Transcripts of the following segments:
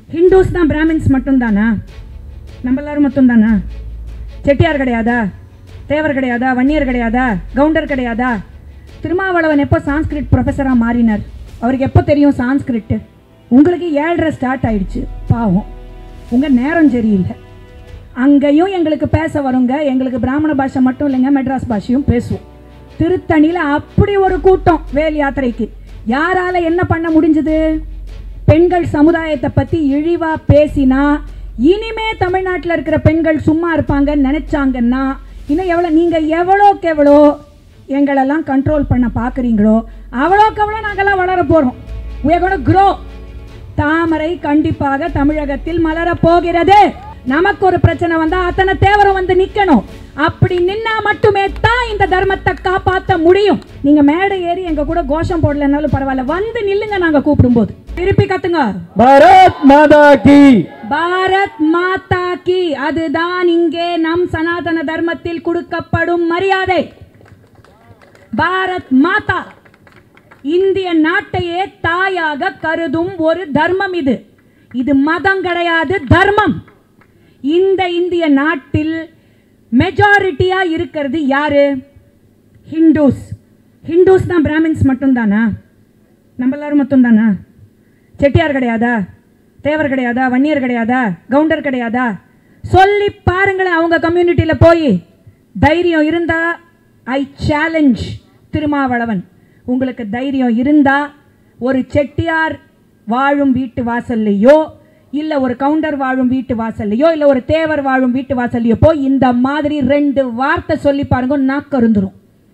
Hindus தான் Brahmins மட்டும்தானா நம்ம எல்லாரும் மட்டும்தானா செட்டியார் கிடையாதா தேவர் கிடையாதா வன்னியர் கிடையாதா கவுண்டர் கிடையாதா திருமாவளவன் எப்போ சான்ஸ்கிரிட் ப்ரொஃபஸராக மாறினார் அவருக்கு எப்போ தெரியும் சான்ஸ்கிரிட்டு உங்களுக்கு ஏழரை ஸ்டார்ட் ஆயிடுச்சு பாவம் உங்கள் நேரம் சரியில்லை அங்கேயும் எங்களுக்கு பேச வருங்க எங்களுக்கு பிராமண பாஷை மட்டும் இல்லைங்க மெட்ராஸ் பாஷையும் பேசுவோம் திருத்தணியில் அப்படி ஒரு கூட்டம் வேல் யாத்திரைக்கு யாரால என்ன பண்ண முடிஞ்சது பெண்கள் சமுதாயத்தை பற்றி இழிவா பேசினா இனிமே தமிழ்நாட்டில் இருக்கிற பெண்கள் சும்மா இருப்பாங்கன்னு நினைச்சாங்கன்னா இன்னும் எவ்வளோ நீங்கள் எவ்வளோக்கு எவ்வளோ எங்களெல்லாம் கண்ட்ரோல் பண்ண பார்க்குறீங்களோ அவ்வளோக்கு அவ்வளோ நாங்கள்லாம் வளர போகிறோம் we're going to grow தாமரை கண்டிப்பாக தமிழகத்தில் மலரப் போகிறது நமக்கு ஒரு பிரச்சனை வந்தா அத்தனை தேவரம் வந்து நிக்கணும் அப்படி நின்னா மட்டுமே தான் இந்த தர்மத்தை காப்பாத்த முடியும் நீங்க மேடை ஏறி எங்க கூட கோஷம் போடலனாலும் பரவாயில்ல வந்து நில்லுங்க நாங்க கூப்பிடும்போது திருப்பி கத்துங்க பாரத் மாதா கி பாரத் மாதா கி அதுதான் இங்கே நம் சனாதன தர்மத்தில் கொடுக்கப்படும் மரியாதை பாரத் மாதா இந்திய நாட்டையே தாயாக கருதும் ஒரு தர்மம் இது இது மதம் கிடையாது தர்மம் இந்த இந்திய நாட்டில் மெஜாரிட்டியா இருக்கிறது யாரு ஹிந்துஸ் ஹிந்துஸ் தான் பிராமின்ஸ் மட்டும்தானா நம்ம எல்லாரும் மட்டும்தானா செட்டியார் கிடையாதா தேவர் கிடையாதா வன்னியர் கிடையாதா கவுண்டர் கிடையாதா சொல்லி பாருங்களேன் அவங்க கம்யூனிட்டியில் போய் தைரியம் இருந்தா ஐ சேலஞ்ச் திருமாவளவன் உங்களுக்கு தைரியம் இருந்தா ஒரு செட்டியார் வாழும் வீட்டு வாசல்லையோ இல்லை ஒரு கவுண்டர் வாழும் வீட்டு வாசல்லையோ இல்லை ஒரு தேவர் வாழும் வீட்டு வாசல்லையோ போய் இந்த மாதிரி ரெண்டு வார்த்தை சொல்லி பாருங்க நாக்கு அருந்துரும்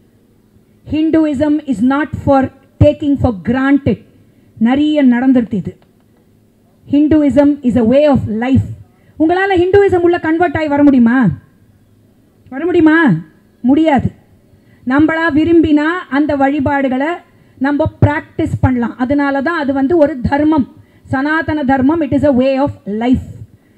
Hinduism is not for taking for granted நிறைய நடந்துருது இது Hinduism is a way of life உங்களால் ஹிந்துயிசம் உள்ள கன்வெர்ட் ஆகி வர முடியுமா வர முடியுமா முடியாது நம்மளா விரும்பினா அந்த வழிபாடுகளை நம்ம ப்ராக்டிஸ் பண்ணலாம் அதனால தான் அது வந்து ஒரு தர்மம் சனாதன தர்மம் it is a way of life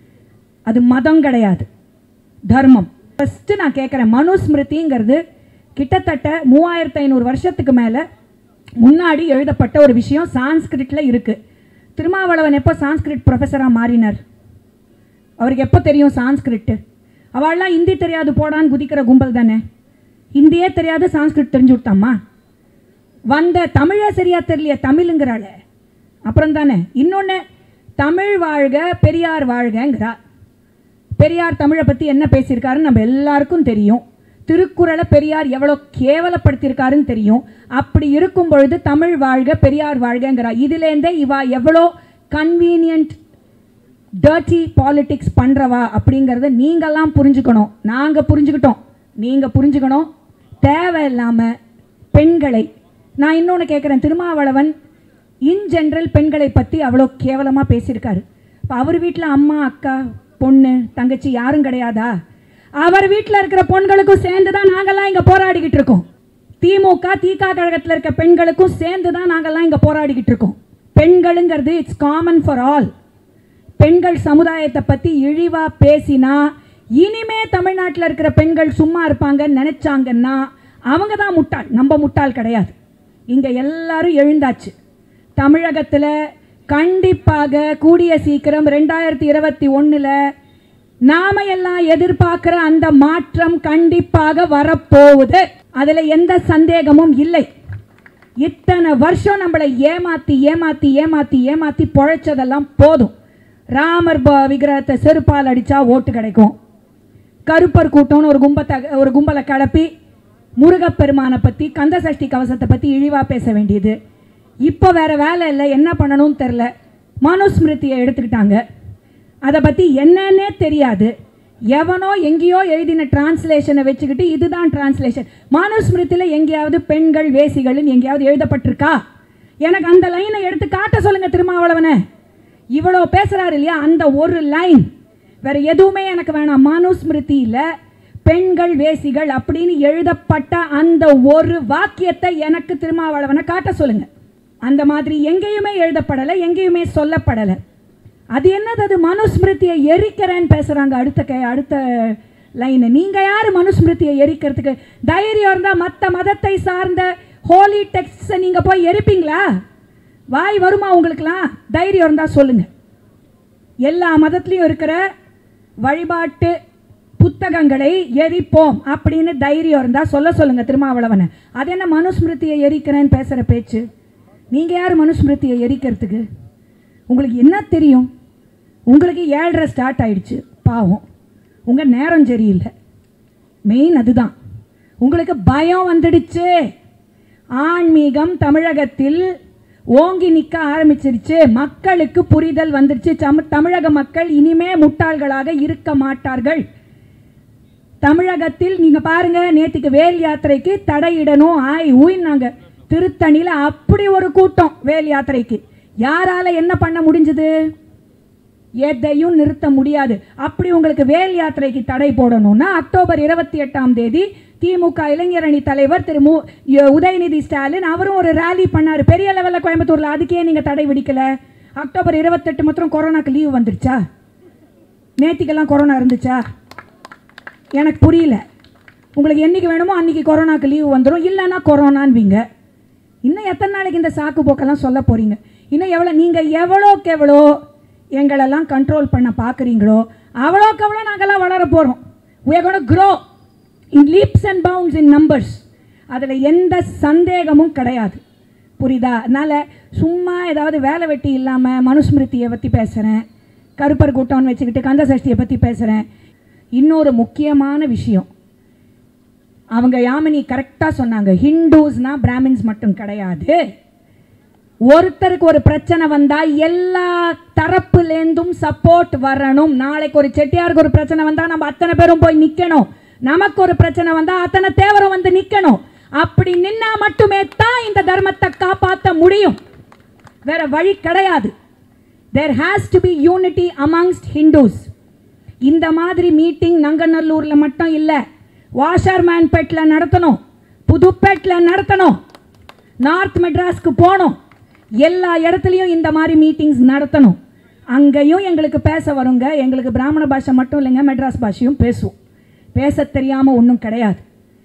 அது மதம் கிடையாது தர்மம் ஃபஸ்ட்டு நான் கேட்குறேன் மனுஸ்மிருதிங்கிறது கிட்டத்தட்ட மூவாயிரத்து ஐநூறு வருஷத்துக்கு மேலே முன்னாடி எழுதப்பட்ட ஒரு விஷயம் சான்ஸ்கிரிட்டில் இருக்குது திருமாவளவன் எப்போ சான்ஸ்கிரிட் ப்ரொஃபஸராக மாறினார் அவருக்கு எப்போ தெரியும் சான்ஸ்கிரிட்டு அவள்லாம் ஹிந்தி தெரியாது போடான்னு குதிக்கிற கும்பல் தானே ஹிந்தியே தெரியாது சான்ஸ்கிரிட் தெரிஞ்சு விட்டாம்மா வந்த தமிழே சரியா தெரியலையே தமிழுங்கிறாள அப்புறம் தானே இன்னொன்று தமிழ் வாழ்க பெரியார் வாழ்கங்கிறா பெரியார் தமிழை பற்றி என்ன பேசியிருக்காருன்னு நம்ம எல்லாருக்கும் தெரியும் திருக்குறளை பெரியார் எவ்வளோ கேவலப்படுத்தியிருக்காருன்னு தெரியும் அப்படி இருக்கும் பொழுது தமிழ் வாழ்க பெரியார் வாழ்கங்கிறா இதுலேருந்தே இவா எவ்வளோ கன்வீனியன்ட் டர்ட்டி பாலிடிக்ஸ் பண்ணுறவா அப்படிங்கிறத நீங்கள்லாம் புரிஞ்சுக்கணும் நாங்கள் புரிஞ்சுக்கிட்டோம் நீங்கள் புரிஞ்சுக்கணும் தேவையில்லாமல் பெண்களை நான் இன்னொன்று கேட்குறேன் திருமாவளவன் இன் ஜென்ரல் பெண்களை பற்றி அவ்வளோ கேவலமாக பேசியிருக்காரு இப்போ அவர் வீட்டில் அம்மா அக்கா பொண்ணு தங்கச்சி யாரும் கிடையாதா அவர் வீட்டில் இருக்கிற பொண்களுக்கும் சேர்ந்து தான் நாங்கள்லாம் இங்கே போராடிக்கிட்டு இருக்கோம் திமுக தீகா கழகத்தில் இருக்க பெண்களுக்கும் சேர்ந்து தான் நாங்கள்லாம் இங்கே போராடிக்கிட்டு இருக்கோம் பெண்களுங்கிறது இட்ஸ் காமன் ஃபார் ஆல் பெண்கள் சமுதாயத்தை பற்றி இழிவாக பேசினா இனிமே தமிழ்நாட்டில் இருக்கிற பெண்கள் சும்மா இருப்பாங்கன்னு நினச்சாங்கன்னா அவங்க தான் முட்டாள் நம்ம முட்டாள் கிடையாது இங்கே எல்லாரும் எழுந்தாச்சு தமிழகத்தில் கண்டிப்பாக கூடிய சீக்கிரம் ரெண்டாயிரத்தி இருபத்தி ஒன்றில் நாம எல்லாம் எதிர்பார்க்குற அந்த மாற்றம் கண்டிப்பாக வரப்போகுது அதில் எந்த சந்தேகமும் இல்லை இத்தனை வருஷம் நம்மளை ஏமாத்தி ஏமாத்தி ஏமாத்தி ஏமாத்தி பொழைச்சதெல்லாம் போதும் ராமர் ப விக்கிரகத்தை செருப்பால் அடித்தா ஓட்டு கிடைக்கும் கருப்பர் கூட்டம்னு ஒரு கும்பத்தை ஒரு கும்பலை கிளப்பி முருகப்பெருமானை பற்றி கந்தசஷ்டி கவசத்தை பற்றி இழிவாக பேச வேண்டியது இப்போ வேற வேலை இல்லை என்ன பண்ணணும்னு தெரில மனுஸ்மிருதியை எடுத்துக்கிட்டாங்க அதை பற்றி என்னன்னே தெரியாது எவனோ எங்கேயோ எழுதின டிரான்ஸ்லேஷனை வச்சுக்கிட்டு இதுதான் டிரான்ஸ்லேஷன் மனுஸ்மிருதியில் எங்கேயாவது பெண்கள் வேசிகள்னு எங்கேயாவது எழுதப்பட்டிருக்கா எனக்கு அந்த லைனை எடுத்து காட்ட சொல்லுங்க திருமாவளவனை இவ்வளோ பேசுகிறாரு இல்லையா அந்த ஒரு லைன் வேற எதுவுமே எனக்கு வேணாம் மனுஸ்மிருதியில் பெண்கள் வேசிகள் அப்படின்னு எழுதப்பட்ட அந்த ஒரு வாக்கியத்தை எனக்கு திருமாவளவனை காட்ட சொல்லுங்க அந்த மாதிரி எங்கேயுமே எழுதப்படலை எங்கேயுமே சொல்லப்படலை அது என்னது அது மனுஸ்மிருதியை எரிக்கிறேன்னு பேசுகிறாங்க அடுத்த கே அடுத்த லைனு நீங்கள் யார் மனுஸ்மிருதியை எரிக்கிறதுக்கு தைரியம் இருந்தால் மற்ற மதத்தை சார்ந்த ஹோலி டெக்ஸ்ட்ஸை நீங்கள் போய் எரிப்பீங்களா வாய் வருமா உங்களுக்குலாம் தைரியம் இருந்தால் சொல்லுங்கள் எல்லா மதத்துலேயும் இருக்கிற வழிபாட்டு புத்தகங்களை எரிப்போம் அப்படின்னு தைரியம் இருந்தால் சொல்ல சொல்லுங்க திருமாவளவனை அது என்ன மனுஸ்மிருதியை எரிக்கிறேன்னு பேசுகிற பேச்சு நீங்கள் யார் மனுஸ்மிருதியை எரிக்கிறதுக்கு உங்களுக்கு என்ன தெரியும் உங்களுக்கு ஏழரை ஸ்டார்ட் ஆயிடுச்சு பாவம் உங்கள் நேரம் சரியில்லை மெயின் அதுதான் உங்களுக்கு பயம் வந்துடுச்சு ஆன்மீகம் தமிழகத்தில் ஓங்கி நிற்க ஆரம்பிச்சிருச்சு மக்களுக்கு புரிதல் வந்துடுச்சு சம தமிழக மக்கள் இனிமே முட்டாள்களாக இருக்க மாட்டார்கள் தமிழகத்தில் நீங்க பாருங்க நேத்துக்கு வேல் யாத்திரைக்கு தடையிடணும் ஆய் ஊயினாங்க திருத்தணியில் அப்படி ஒரு கூட்டம் வேல் யாத்திரைக்கு யாரால என்ன பண்ண முடிஞ்சது எதையும் நிறுத்த முடியாது அப்படி உங்களுக்கு வேல் யாத்திரைக்கு தடை போடணும்னா அக்டோபர் இருபத்தி எட்டாம் தேதி திமுக இளைஞரணி தலைவர் திரு மு ய- உதயநிதி ஸ்டாலின் அவரும் ஒரு ரேலி பண்ணாரு பெரிய லெவலில் கோயம்புத்தூர்ல அதுக்கே நீங்க தடை விதிக்கல அக்டோபர் இருபத்தெட்டு மாத்திரம் கொரோனாக்கு லீவ் வந்துருச்சா நேத்திக்கெல்லாம் கொரோனா இருந்துச்சா எனக்கு புரியல உங்களுக்கு என்னைக்கு வேணுமோ அன்னைக்கு கொரோனாக்கு லீவ் வந்துடும் இல்லைன்னா கொரோனான்வீங்க இன்னும் எத்தனை நாளைக்கு இந்த சாக்கு போக்கெல்லாம் சொல்ல போறீங்க இன்னும் எவ்வளோ நீங்கள் எவ்வளோக்கு எவ்வளோ எங்களெல்லாம் கண்ட்ரோல் பண்ண பார்க்குறீங்களோ அவ்வளோக்கு எவ்வளோ நாங்கள்லாம் வளர போகிறோம் we are going to grow in leaps and bounds in numbers அதில் எந்த சந்தேகமும் கிடையாது புரியுதா அதனால் சும்மா ஏதாவது வேலை வெட்டி இல்லாமல் மனுஸ்மிருதியை பற்றி பேசுகிறேன் கருப்பர் கூட்டம்னு வச்சுக்கிட்டு கந்த சஷ்டியை பற்றி பேசுகிறேன் இன்னொரு முக்கியமான விஷயம் அவங்க யாமினி கரெக்டாக சொன்னாங்க ஹிந்துஸ்னா பிராமின்ஸ் மட்டும் கிடையாது ஒருத்தருக்கு ஒரு பிரச்சனை வந்தா எல்லா தரப்புலேருந்தும் சப்போர்ட் வரணும் நாளைக்கு ஒரு செட்டியாருக்கு ஒரு பிரச்சனை வந்தா நம்ம அத்தனை பேரும் போய் நிக்கணும் நமக்கு ஒரு பிரச்சனை வந்தா அத்தனை தேவரும் வந்து நிக்கணும் அப்படி நின்னா மட்டுமே தான் இந்த தர்மத்தை காப்பாற்ற முடியும் வேற வழி கிடையாது there has to be unity amongst Hindus இந்த மாதிரி மீட்டிங் நங்கநல்லூரில் மட்டும் இல்லை வாஷர்மேன்பேட்டில் நடத்தணும் புதுப்பேட்டில் நடத்தணும் நார்த் மெட்ராஸ்க்கு போகணும் எல்லா இடத்துலையும் இந்த மாதிரி மீட்டிங்ஸ் நடத்தணும் அங்கேயும் எங்களுக்கு பேச வருங்க எங்களுக்கு பிராமண பாஷை மட்டும் இல்லைங்க மெட்ராஸ் பாஷையும் பேசுவோம் பேச தெரியாமல் ஒன்றும் கிடையாது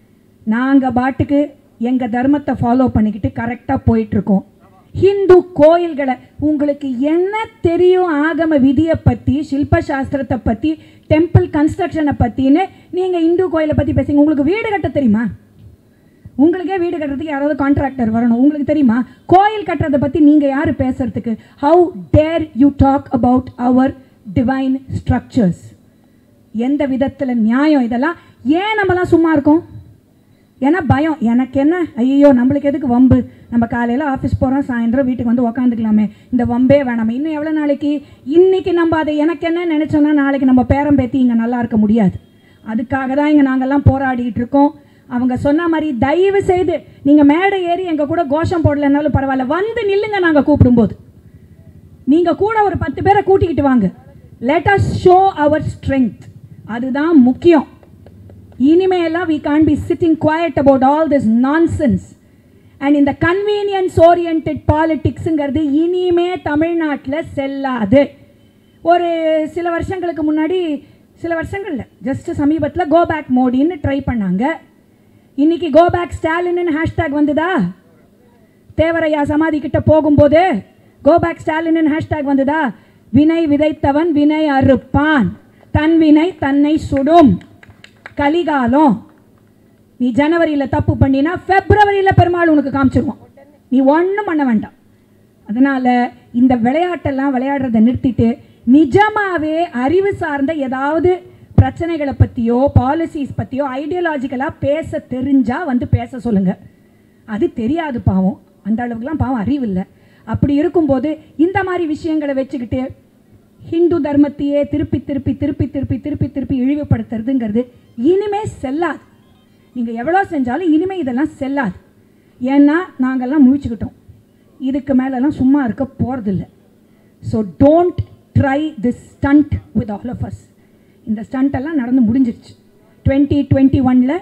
நாங்கள் பாட்டுக்கு எங்கள் தர்மத்தை ஃபாலோ பண்ணிக்கிட்டு கரெக்டாக போயிட்டுருக்கோம் ஹிந்து கோயில்களை உங்களுக்கு என்ன தெரியும் ஆகம விதியை பற்றி சில்ப சாஸ்திரத்தை பற்றி டெம்பிள் கன்ஸ்ட்ரக்ஷனை பற்றின்னு நீங்கள் இந்து கோயிலை பற்றி பேசுங்க உங்களுக்கு வீடு கட்ட தெரியுமா உங்களுக்கே வீடு கட்டுறதுக்கு யாராவது கான்ட்ராக்டர் வரணும் உங்களுக்கு தெரியுமா கோயில் கட்டுறதை பற்றி நீங்கள் யார் பேசுறதுக்கு how dare you talk about our divine structures எந்த விதத்தில் நியாயம் இதெல்லாம் ஏன் நம்மலாம் சும்மா இருக்கோம் ஏன்னா பயம் எனக்கு என்ன ஐயோ நம்மளுக்கு எதுக்கு வம்பு நம்ம காலையில் ஆஃபீஸ் போகிறோம் சாயந்தரம் வீட்டுக்கு வந்து உக்காந்துக்கலாமே இந்த வம்பே வேணாமே இன்னும் எவ்வளோ நாளைக்கு இன்னைக்கு நம்ம அதை எனக்கு என்ன நினச்சோன்னா நாளைக்கு நம்ம பேரம் பேத்தி இங்கே நல்லா இருக்க முடியாது அதுக்காக தான் இங்கே நாங்கள்லாம் போராடிக்கிட்டு இருக்கோம் அவங்க சொன்ன மாதிரி தயவு செய்து நீங்கள் மேடை ஏறி எங்கள் கூட கோஷம் போடலைன்னாலும் பரவாயில்ல வந்து நில்லுங்க நாங்கள் கூப்பிடும்போது நீங்கள் கூட ஒரு பத்து பேரை கூட்டிக்கிட்டு வாங்க let us show our strength அதுதான் முக்கியம் இனிமேலாம் we can't be sitting quiet about all this nonsense and இந்த கன்வீனியன்ஸ் ஓரியன்ட் பாலிட்டிக்ஸுங்கிறது இனிமே தமிழ்நாட்டில் செல்லாது ஒரு சில வருஷங்களுக்கு முன்னாடி சில வருஷங்கள்ல ஜஸ்ட் சமீபத்தில் கோ பேக் மோடின்னு ட்ரை பண்ணாங்க இன்னைக்கு கோ பேக் ஸ்டாலின்னு ஹேஷ்டேக் வந்துதா தேவரையா சமாதி கிட்ட போகும்போது கோ பேக் ஸ்டாலின் ஹேஷ்டேக் வந்ததா வினை விதைத்தவன் வினை அறுப்பான் தன் வினை தன்னை சுடும் கலிகாலம் நீ ஜனவரியில் தப்பு பண்ணினா பிப்ரவரியில் பெருமாள் உனக்கு காமிச்சிருவான் நீ ஒன்றும் பண்ண வேண்டாம் அதனால் இந்த விளையாட்டெல்லாம் விளையாடுறதை நிறுத்திட்டு நிஜமாவே அறிவு சார்ந்த ஏதாவது பிரச்சனைகளை பற்றியோ பாலிசிஸ் பற்றியோ ஐடியாலஜிக்கலாக பேச தெரிஞ்சா வந்து பேச சொல்லுங்கள் அது தெரியாது பாவம் அந்த அளவுக்குலாம் பாவம் அறிவு இல்லை அப்படி இருக்கும்போது இந்த மாதிரி விஷயங்களை வச்சுக்கிட்டு ஹிந்து தர்மத்தையே திருப்பி திருப்பி திருப்பி திருப்பி திருப்பி திருப்பி இழிவுபடுத்துறதுங்கிறது இனிமே செல்லாது நீங்கள் எவ்வளோ செஞ்சாலும் இனிமே இதெல்லாம் செல்லாது ஏன்னா நாங்கள்லாம் முழிச்சுக்கிட்டோம் இதுக்கு மேலெல்லாம் சும்மா இருக்க போகிறதில்ல so don't try this stunt with all of us இந்த ஸ்டண்ட் எல்லாம் நடந்து முடிஞ்சிருச்சு டுவெண்ட்டி டுவெண்ட்டி ஒனில்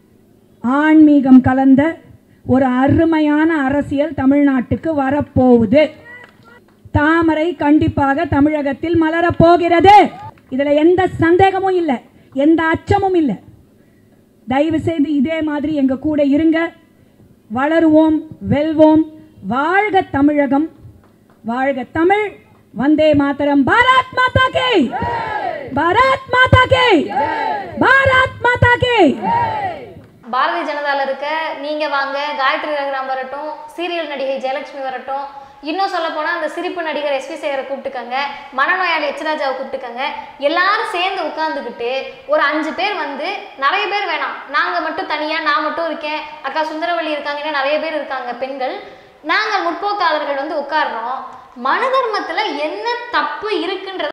ஆன்மீகம் கலந்த ஒரு அருமையான அரசியல் தமிழ்நாட்டுக்கு வரப்போகுது தாமரை கண்டிப்பாக தமிழகத்தில் மலரப் போகிறது இதில் எந்த சந்தேகமும் இல்லை எந்த அச்சமும் இல்லை தயவு செய்து இதே மாதிரி எங்க கூட இருங்க வளருவோம் வெல்வோம் வாழ்க தமிழகம் வாழ்க தமிழ் வந்தே மாதரம் பாரத் மாதா கே பாரத் மாதா கே பாரத் மாதா கே பாரதிய ஜனதால இருக்க நீங்க வாங்க காயத்ரி ரகுராம் வரட்டும் சீரியல் நடிகை ஜெயலட்சுமி வரட்டும் இன்னும் சொல்ல போனா அந்த சிரிப்பு நடிகர் எஸ்வி சேகரை கூப்பிட்டுக்கங்க மனநோயாளி எச்ராஜாவை கூப்பிட்டுக்கங்க எல்லாரும் சேர்ந்து உட்கார்ந்துக்கிட்டு ஒரு அஞ்சு பேர் வந்து நிறைய பேர் வேணாம் நாங்க மட்டும் தனியா நான் மட்டும் இருக்கேன் அக்கா சுந்தரவள்ளி இருக்காங்கன்னா நிறைய பேர் இருக்காங்க பெண்கள் நாங்கள் முற்போக்காளர்கள் வந்து உட்கார்றோம் மனு தர்மத்துல என்ன தப்பு இருக்குன்றத